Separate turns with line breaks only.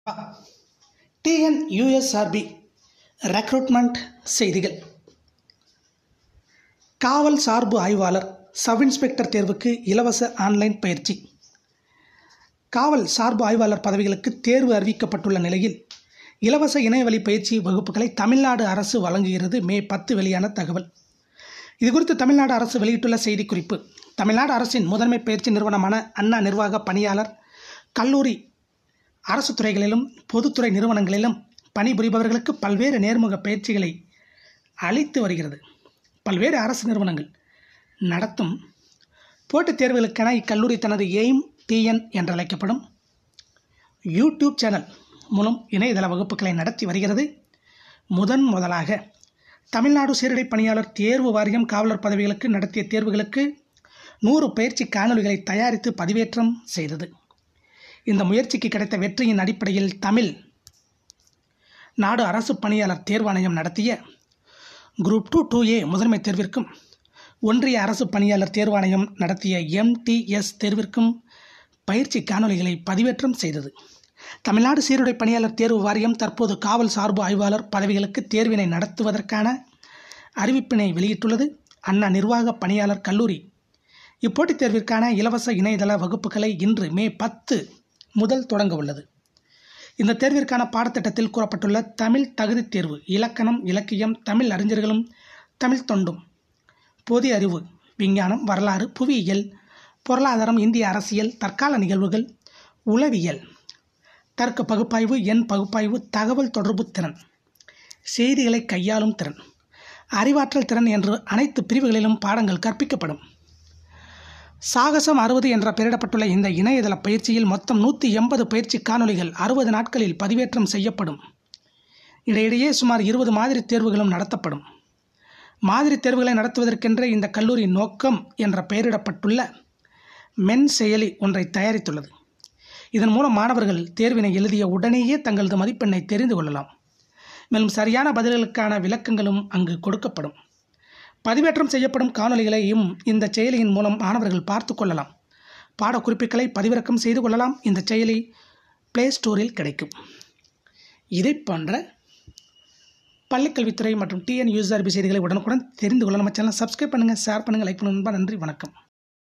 TNUSRB recruitment செய்திகள் காவல் சார்பு ஆய்வாளர் சப் இன்ஸ்பெக்டர் தேர்வுக்கு இலவச ஆன்லைன் பயிற்சி காவல் சார்பு ஆய்வாளர் பதவிகளுக்கு தேர்வு அறிவிக்கப்பட்டுள்ள நிலையில் இலவச இணையவழி பயிற்சி வகுப்புகளை தமிழ்நாடு அரசு வழங்குகிறது மே பத்து வெளியான தகவல் இதுகுறித்து தமிழ்நாடு அரசு வெளியிட்டுள்ள செய்திக்குறிப்பு தமிழ்நாடு அரசின் முதன்மை பயிற்சி நிறுவனமான அண்ணா நிர்வாக பணியாளர் கல்லூரி அரசு துறைகளிலும் பொதுத்துறை நிறுவனங்களிலும் பணிபுரிபவர்களுக்கு பல்வேறு நேர்முக பயிற்சிகளை அளித்து வருகிறது பல்வேறு அரசு நிறுவனங்கள் நடத்தும் போட்டித் தேர்வுகளுக்கென இக்கல்லூரி தனது எய்ம் டிஎன் என்றழைக்கப்படும் யூடியூப் சேனல் மூலம் இணையதள வகுப்புகளை நடத்தி வருகிறது முதன் முதலாக தமிழ்நாடு சீருடை பணியாளர் தேர்வு வாரியம் காவலர் பதவிகளுக்கு நடத்திய தேர்வுகளுக்கு நூறு பயிற்சி காணொலிகளை தயாரித்து பதிவேற்றம் செய்தது இந்த முயற்சிக்கு கிடைத்த வெற்றியின் அடிப்படையில் தமிழ் நாடு அரசு பணியாளர் தேர்வாணையம் நடத்திய குரூப் டூ டூ ஏ முதன்மை தேர்விற்கும் ஒன்றிய அரசு பணியாளர் தேர்வாணையம் நடத்திய எம்டிஎஸ் தேர்விற்கும் பயிற்சி காணொலிகளை பதிவேற்றம் செய்தது தமிழ்நாடு சீருடை பணியாளர் தேர்வு வாரியம் தற்போது காவல் சார்பு ஆய்வாளர் பதவிகளுக்கு தேர்வினை நடத்துவதற்கான அறிவிப்பினை வெளியிட்டுள்ளது அண்ணா நிர்வாக பணியாளர் கல்லூரி இப்போட்டித் தேர்விற்கான இலவச இணையதள வகுப்புகளை இன்று மே பத்து முதல் தொடங்க உள்ளது இந்த தேர்விற்கான பாடத்திட்டத்தில் கூறப்பட்டுள்ள தமிழ் தகுதித் தேர்வு இலக்கணம் இலக்கியம் தமிழ் அறிஞர்களும் தமிழ் தொண்டும் பொது அறிவு விஞ்ஞானம் வரலாறு புவியியல் பொருளாதாரம் இந்திய அரசியல் தற்கால நிகழ்வுகள் உளவியல் தர்க்க பகுப்பாய்வு எண் பகுப்பாய்வு தகவல் தொடர்பு திறன் செய்திகளை கையாளும் திறன் அறிவாற்றல் திறன் என்று அனைத்து பிரிவுகளிலும் பாடங்கள் கற்பிக்கப்படும் சாகசம் அறுபது என்ற பெயரிடப்பட்டுள்ள இந்த இணையதள பயிற்சியில் மொத்தம் நூற்றி எண்பது பயிற்சி காணொலிகள் அறுபது நாட்களில் பதிவேற்றம் செய்யப்படும் இடையிடையே சுமார் இருபது மாதிரி தேர்வுகளும் நடத்தப்படும் மாதிரி தேர்வுகளை நடத்துவதற்கென்ற இந்த கல்லூரி நோக்கம் என்ற பெயரிடப்பட்டுள்ள மென் செயலி ஒன்றை தயாரித்துள்ளது இதன் மூலம் மாணவர்கள் தேர்வினை எழுதிய உடனேயே தங்களது மதிப்பெண்ணை தெரிந்து கொள்ளலாம் மேலும் சரியான பதில்களுக்கான விளக்கங்களும் அங்கு கொடுக்கப்படும் பதிவேற்றம் செய்யப்படும் காணொலிகளையும் இந்த செயலியின் மூலம் மாணவர்கள் பார்த்து கொள்ளலாம் பாடக்குறிப்புகளை பதிவிறக்கம் செய்து கொள்ளலாம் இந்த செயலி பிளே ஸ்டோரில் கிடைக்கும் இதை போன்ற பள்ளிக்கல்வித்துறை மற்றும் டிஎன் யூஎஸ்ஆர்பி செய்திகளை உடனுக்குடன் தெரிந்து கொள்ள நம்ம சேனலை சப்ஸ்கிரைப் பண்ணுங்கள் ஷேர் பண்ணுங்கள் லைக் பண்ணுங்கள் நன்றி வணக்கம்